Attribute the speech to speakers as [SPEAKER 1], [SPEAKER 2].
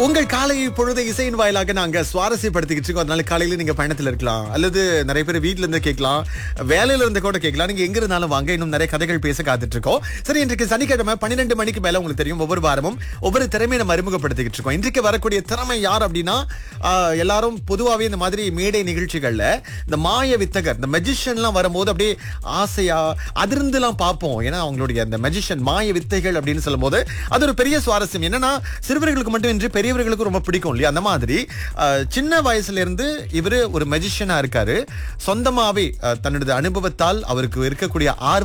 [SPEAKER 1] உங்கள் காலை பொழுது இசையின் வாயிலாக நாங்க சுவாரஸ்யப்படுத்திக்கிட்டு இருக்கோம் அதனால காலையில நீங்க பயணத்துல இருக்கலாம் அல்லது நிறைய பேர் வீட்ல இருந்து கேட்கலாம் வேலையில இருந்து கூட கேட்கலாம் நீங்க எங்க இருந்தாலும் வாங்க இன்னும் நிறைய கதைகள் பேச காத்துட்டு இருக்கோம் சரி இன்றைக்கு சனிக்கிழமை பன்னிரெண்டு மணிக்கு மேல உங்களுக்கு தெரியும் ஒவ்வொரு வாரமும் ஒவ்வொரு திறமையை நம்ம அறிமுகப்படுத்திக்கிட்டு இருக்கோம் இன்றைக்கு வரக்கூடிய திறமை யார் அப்படின்னா ஆஹ், எல்லாரும் பொதுவாகவே இந்த மாதிரி மேடை நிகழ்ச்சிகள்ல இந்த மாய வித்தகர் இந்த மெஜிஷியன்லாம் வரும்போது அப்படியே ஆசையா அதிர்ந்துலாம் பார்ப்போம் ஏன்னா அவங்களுடைய அந்த மெஜிஷியன் மாய வித்தைகள் அப்படின்னு சொல்லும்போது அது ஒரு பெரிய சுவாரஸ்யம் என்னன்னா சிறுவர்களுக்கு மட்டுமின்றி பெரியவர்களுக்கும் ரொம்ப பிடிக்கும் இல்லையா அந்த மாதிரி அஹ், சின்ன வயசுல இருந்து இவரு ஒரு மெஜிஷியனா இருக்காரு சொந்தமாவே அஹ், தன்னுடைய அனுபவத்தால் அவருக்கு இருக்கக்கூடிய ஆர்வம்